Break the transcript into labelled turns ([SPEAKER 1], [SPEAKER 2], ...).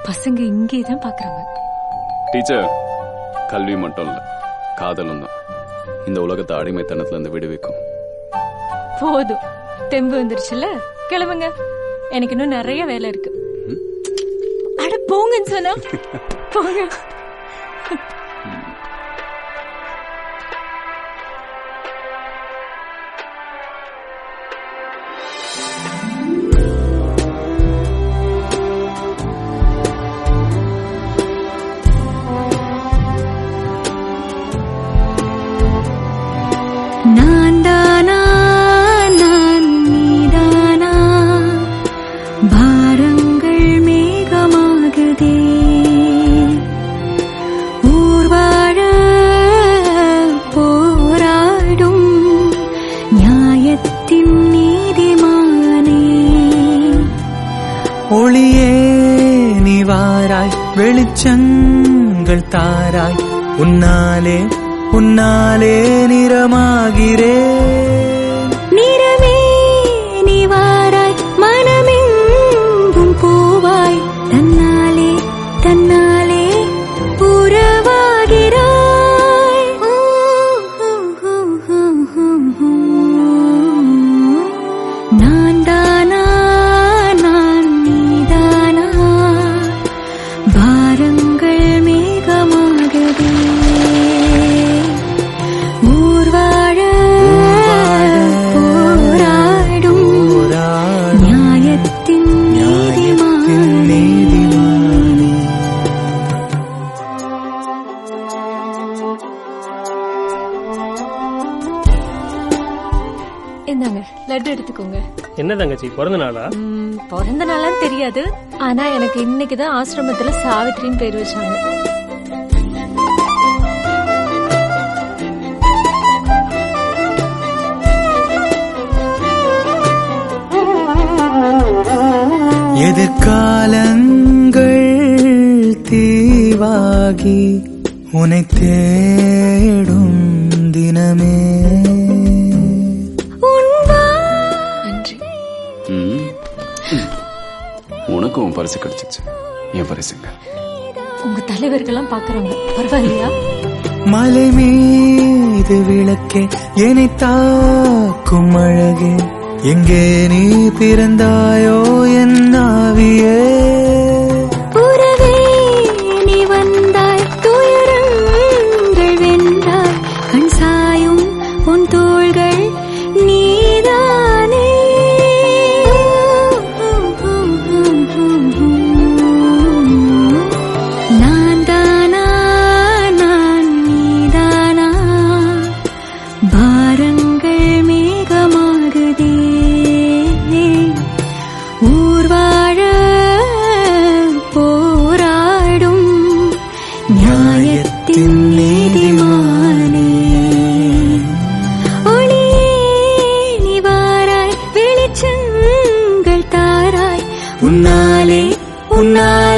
[SPEAKER 1] பசங்க இங்கே தான் பாக்குறாங்க
[SPEAKER 2] டீச்சர் கல்வி மட்டும் இல்ல காதலும் தான் இந்த உலகத்தை அடிமைத்தனத்துல இருந்து விடுவிக்கும்
[SPEAKER 1] போதும் தெம்பு வந்துருச்சுல்ல கிளம்புங்க எனக்கு இன்னும் நிறைய வேலை இருக்கு அட போங்கன்னு சொன்னா போங்க நான் தானா நான் நீதானா பாரங்கள் மேகமாகுதே ஊர் வாழ போராடும் நியாயத்தின் நீதிமானே
[SPEAKER 3] ஒளியே நீ வாராய் வெளிச்சங்கள் தாராய் உன்னாலே உன்னாலே நிறமாகிறேன்
[SPEAKER 1] நிறமே நீ வாராய் மனமெங்கும் பூவாய் தன்னாலே தன்னாலே உறவாகிறாய் நான் தானா நான் நீதானா பாரங்கள் மேகமாகவே ஊர் வாழ போராடும்
[SPEAKER 3] போராடும்
[SPEAKER 1] நியாயத்தின்
[SPEAKER 3] நியாயத்தின்
[SPEAKER 1] நீதிமானே
[SPEAKER 3] நீதிமானே
[SPEAKER 1] இந்தாங்க லட்டு எடுத்துக்கோங்க
[SPEAKER 4] என்ன தங்கச்சி பிறந்த நாளா
[SPEAKER 1] ம், பிறந்த நாளான்னு தெரியாது ஆனா எனக்கு இன்னைக்குதான் ஆசிரமத்துல சாவித்ரின்னு பேர் வச்சாங்க
[SPEAKER 3] எதிர்காலங்கள் தீவாகி உனை தேடும் தினமே
[SPEAKER 1] நன்றி
[SPEAKER 2] ம். உனக்கும் உன் பரிசு கிடைச்சிச்சு என் பரிசுங்க
[SPEAKER 1] உங்க தலைவர்கள்லாம் பாக்குறாங்க பரவாயில்லையா
[SPEAKER 3] மலை மீது விளக்கே என்னை தாக்கும் அழகே எங்கே நீ பிறந்தாயோ என் ஆவியே
[SPEAKER 1] உறவே நீ வந்தாய் துயரங்கள் வென்றாய் கண் சாயும் உன் தோள்கள் நீதானே நான் தானா நான் நீதானா பாரங்கள் மேகமாகுதே ஊர் வாழ போராடும் நியாயத்தின் நீதிமானே ஒளியே நீ வாராய் வெளிச்சங்கள் தாராய்
[SPEAKER 3] உன்னாலே உன்னாலே